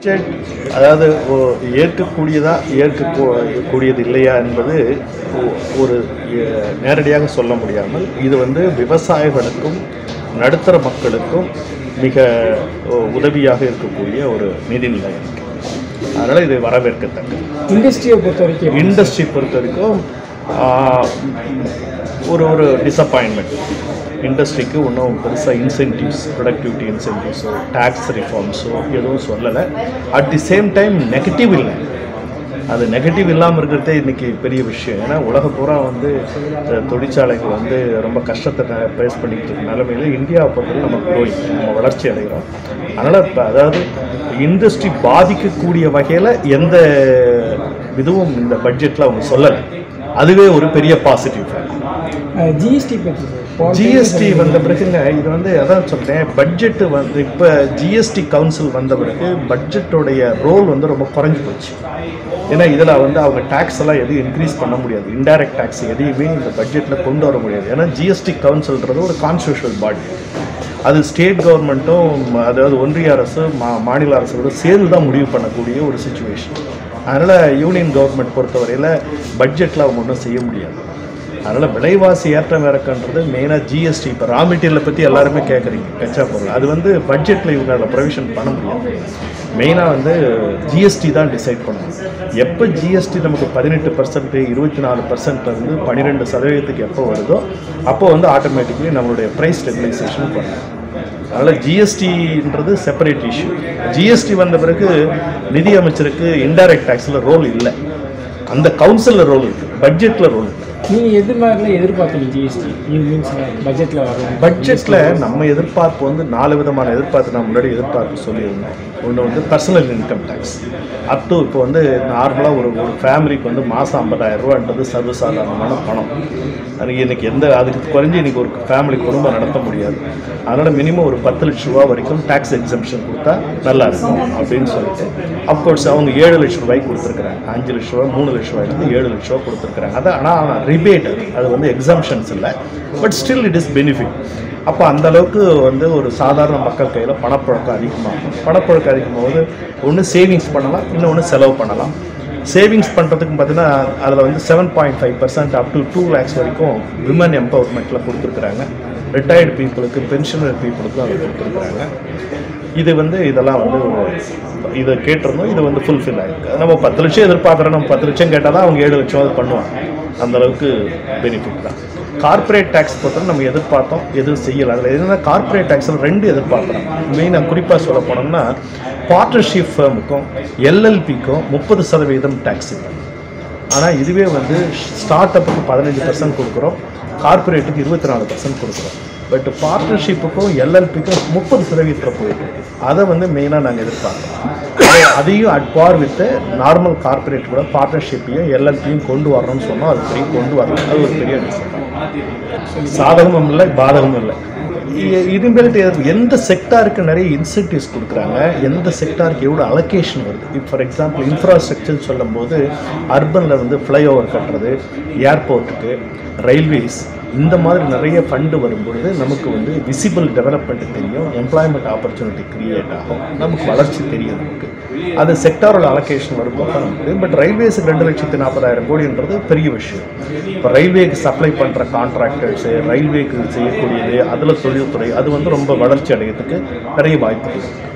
Budget அதாவது ஓ- ஏற்கக்கூடியதா ஏற்கக்கூடியது இல்லையா என்பது ஒ- ஒரு எ- நேரடியாக சொல்ல முடியாமல் இது வந்து விவசாயிகளுக்கும் நடுத்தர மக்களுக்கும் மிக ஒ- உதவியாக இருக்கக்கூடிய ஒரு நிதிநிலை இருக்கு அதனால் இது வரவேற்கத்தக்கது இண்டஸ்ட்ரியை பொறுத்த வரைக்கும் இண்டஸ்ட்ரி பொறுத்த வரைக்கும் ஆஹ், ஒரு ஒரு டிசப்பாயின்மெண்ட் இண்டஸ்ட்ரிக்கு இன்னும் பெருசாக இன்சென்டிவ்ஸ் ப்ரொடக்டிவிட்டி இன்சென்டிவ்ஸோ டேக்ஸ் ரிஃபார்ம்ஸோ எதுவும் சொல்லலை at the same time negative இல்லை அது நெகட்டிவ் இல்லாமல் இருக்கிறதே இன்றைக்கி பெரிய விஷயம் ஏன்னா உலக பூரா வந்து அஹ், தொழிற்சாலைகள் வந்து ரொம்ப கஷ்டத்தை ஃபேஸ் பண்ணிட்டு இருக்க நிலமையில இந்தியாவை பொறுத்தவரை நம்ம growing, நம்ம வளர்ச்சி அடைகிறோம் அதனால் இப்போ அதாவது இண்டஸ்ட்ரி பாதிக்கக்கூடிய வகையில் எந்த இதுவும் இந்த பட்ஜெட்டில் அவங்க சொல்லலை அதுவே ஒரு பெரிய பாசிட்டிவ் ஜிஎஸ்டி பற்றி சார் ஜிஎஸ்டி வந்த பிறகுங்க இது வந்து அதான் சொல்கிறேன் பட்ஜெட்டு வந்து இப்போ ஜிஎஸ்டி கவுன்சில் வந்த பிறகு பட்ஜெட்டோடைய ரோல் வந்து ரொம்ப குறைஞ்சி போச்சு ஏன்னா இதில் வந்து அவங்க டேக்ஸ் எல்லாம் எதையும் இன்க்ரீஸ் பண்ண முடியாது இன்டைரக்ட் டேக்ஸ் எதையுமே இந்த பட்ஜெட்டில் கொண்டு வர முடியாது ஏன்னா ஜிஎஸ்டி கவுன்சில்ன்றது ஒரு கான்ஸ்டியூஷனல் பாடி அது ஸ்டேட் கவர்மெண்ட்டும் அதாவது ஒன்றிய அரசு மா மாநில அரசோட சேர்ந்து தான் முடிவு பண்ணக்கூடிய ஒரு சுச்சுவேஷன் அதனால் யூனியன் கவர்மெண்ட் பொறுத்தவரையில் பட்ஜெட்டில் அவங்க ஒன்றும் செய்ய முடியாது அதனால் விலைவாசி ஏற்றம் இறக்கன்றது மெயினாக ஜிஎஸ்டி இப்போ ரா மெட்டீரியலை பற்றி எல்லாருமே கேட்குறீங்க கச்சா பொருள் அது வந்து பட்ஜெட்டில் இவங்க அதில் ப்ரொவிஷன் பண்ண முடியாது மெயினாக வந்து ஜிஎஸ்டி தான் டிசைட் பண்ணணும் எப்போ ஜிஎஸ்டி நமக்கு பதினெட்டு பர்சன்ட் இருபத்தி நாலு பர்சன்ட்லேருந்து பன்னிரெண்டு சதவீதத்துக்கு எப்போ வருதோ அப்போ வந்து ஆட்டோமேட்டிக்லி நம்மளுடைய ப்ரைஸ் ஸ்டெபிலைசேஷன் பண்ணணும் அதனால் ஜிஎஸ்டின்றது செப்பரேட் இஷ்யூ ஜிஎஸ்டி வந்த பிறகு நிதி அமைச்சருக்கு இன்டைரக்ட் டேக்ஸில் ரோல் இல்லை அந்த கவுன்சிலில் ரோல் இருக்குது பட்ஜெட்டில் ரோல் இல்லை நீங்கள் எது மாதிரிலாம் எதிர்பார்த்தீங்க ஜிஎஸ்டி இது மீன்ஸ் பட்ஜெட்டில் வரும் பட்ஜெட்டில் நம்ம எதிர்பார்ப்பு வந்து நாலு விதமான எதிர்பார்ப்பு நான் முன்னாடி எதிர்பார்ப்பு சொல்லியிருந்தோம் ஒன்று வந்து personal income tax up to இப்போ வந்து நார்மலாக ஒரு ஒரு ஃபேமிலிக்கு வந்து மாதம் ஐம்பதாயிரம் ரூபான்றது சர்வசாதாரணமான பணம் அது இன்னைக்கு எந்த அதுக்கு குறைஞ்சி இன்னைக்கு ஒரு ஃபேமிலி குடும்பம் நடத்த முடியாது அதனால் மினிமம் ஒரு பத்து லட்ச ரூபா வரைக்கும் டேக்ஸ் எக்ஸம்ஷன் கொடுத்தா நல்லா இருக்கும் அப்படின்னு சொல்லிட்டு அப்கோர்ஸ் அவங்க ஏழு லட்ச ரூபாய்க்கு கொடுத்துருக்குறாங்க அஞ்சு லட்ச ரூபா மூணு லட்ச ரூபாயிலேருந்து ஏழு லட்ச ரூபா கொடுத்துருக்குறாங்க அது ஆனால் ரிபேட் அது அது வந்து எக்ஸம்ஷன்ஸ் இல்லை but still it is benefit அப்போ அந்த அளவுக்கு வந்து ஒரு சாதாரண மக்கள் கையில் பணப்புழக்கம் அதிகமாகும் பணப்புழக்கம் அதிகமாகும்போது ஒன்று சேவிங்ஸ் பண்ணலாம் இன்னொன்று செலவு பண்ணலாம் சேவிங்ஸ் பண்ணுறதுக்கு பார்த்தீங்கன்னா அதில் வந்து seven point five percent up to two lakhs வரைக்கும் விமன் எம்பவர்மெண்ட்டில் கொடுத்துருக்குறாங்க ரிட்டையர்டு பீப்புளுக்கு பென்ஷனர் பீப்புளுக்கும் அதை கொடுத்துருக்குறாங்க இது வந்து இதெல்லாம் வந்து ஒரு இதை கேட்டிருந்தோம் இது வந்து ஃபுல்ஃபில் ஆயிருக்கு நம்ம பத்து லட்சம் எதிர்பார்க்குறோம் நம்ம பத்து லட்சம் கேட்டால் தான் அவங்க ஏழு லட்சம் அது பண்ணுவாங்க அந்த அளவுக்கு பெனிஃபிட் தான் கார்ப்பரேட் டேக்ஸ் பொறுத்தவரை நம்ம எதிர்பார்த்தோம் எதுவும் செய்யலை அதில் என்னென்னா கார்ப்பரேட் டேக்ஸில் ரெண்டு எதிர்பார்க்குறோம் மெயினாக குறிப்பாக சொல்ல போனோம்னா பார்ட்னர்ஷிப் ஃபேமுக்கும் எல்எல்பிக்கும் முப்பது சதவீதம் டேக்ஸ் ஆனால் இதுவே வந்து ஸ்டார்ட் அப்புக்கு பதினஞ்சு பர்சன்ட் கொடுக்குறோம் கார்ப்பரேட்டுக்கு இருபத்தி நாலு பர்சன்ட் கொடுக்குறோம் பட் பார்ட்னர்ஷிப்புக்கும் எல்எல்பிக்கும் முப்பது சதவீதத்தில் போயிட்டு இருக்கு. அதை வந்து மெயினாக நாங்கள் எதிர்பார்க்குறோம் அதை- அதையும் at par with normal corporate கூட பார்ட்னர்ஷிப்பையும் எல்எல்பியும் கொண்டு வரணும்னு சொன்னால் அது பெரிய கொண்டு வரணும் அது ஒரு பெரிய டிசைன் சாதகமும் இல்லை பாதகமும் இல்லை இ- இனிமேல்ட்டு எது- எந்த செக்டாருக்கு நிறைய இன்சென்டிவ்ஸ் கொடுக்குறாங்க எந்த செக்டாருக்கு எவ்வளோ அலோகேஷன் வருது இப்போ ஃபார் எக்ஸாம்பிள் இன்ஃப்ராஸ்ட்ரக்சர் சொல்லும்போது அர்பனில் வந்து ஃப்ளைஓவர் கட்டுறது ஏர்போர்ட்டுக்கு ரயில்வேஸ் இந்த மாதிரி நிறைய ஃபண்டு வரும்பொழுது நமக்கு வந்து விசிபிள் டெவலப்மெண்ட் தெரியும் எம்ப்ளாய்மெண்ட் ஆப்பர்ச்சுனிட்டி கிரியேட் ஆகும் நமக்கு வளர்ச்சி தெரியும் நமக்கு அது செக்டாரோட அலோகேஷன் வரும்போது பண்ண முடியும் பட் ரயில்வேஸுக்கு ரெண்டு லட்சத்தி நாற்பதாயிரம் கோடின்றது பெரிய விஷயம் இப்போ ரயில்வேக்கு சப்ளை பண்ணுற கான்ட்ராக்டர்ஸு ரயில்வேக்கு செய்யக்கூடியது அதில் தொழில்துறை அது வந்து ரொம்ப வளர்ச்சி அடைகிறதுக்கு நிறைய வாய்ப்புகள் இருக்குது